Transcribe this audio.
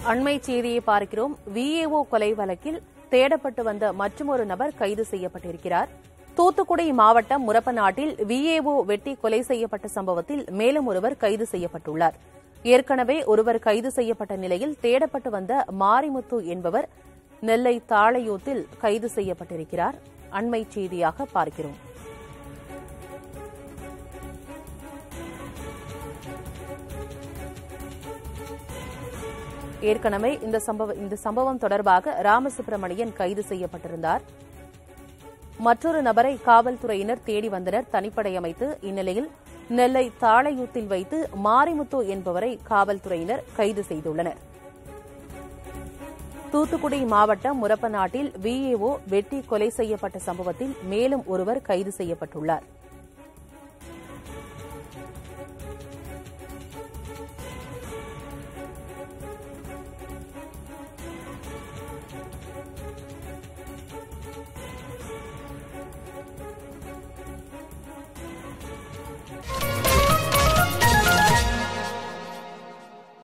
அண்மை செய்தியை பார்க்கிறோம் விஏஓ கொலை வழக்கில் தேடப்பட்டு வந்த மற்றொரு நபர் கைது செய்யப்பட்டிருக்கிறார் தூத்துக்குடி மாவட்டம் முரப்பநாட்டில் விஏஓ வெட்டி கொலை செய்யப்பட்ட சம்பவத்தில் மேலும் ஒருவர் கைது செய்யப்பட்டுள்ளார் ஏற்கனவே ஒருவர் கைது செய்யப்பட்ட நிலையில் தேடப்பட்டு வந்த மாரிமுத்து என்பவர் நெல்லை தாளையூத்தில் கைது செய்யப்பட்டிருக்கிறார் அண்மை செய்தியாக பார்க்கிறோம் ஏற்கனவே இந்த சம்பவ இந்த சம்பவம் தொடர்பாக ராமசுப்பிரமணியன் கைது செய்யப்பட்டிருந்தார் மற்றொரு நபரை காவல்துறையினர் தேடி வந்தனர் தனிப்படை அமைத்து இந்நிலையில் நெல்லை தாளையூத்தில் வைத்து மாரிமுத்து என்பவரை காவல்துறையினர் கைது செய்துள்ளனர் தூத்துக்குடி மாவட்டம் முரப்பநாட்டில் விஏஓ வெட்டி கொலை செய்யப்பட்ட சம்பவத்தில் மேலும் ஒருவர் கைது செய்யப்பட்டுள்ளார்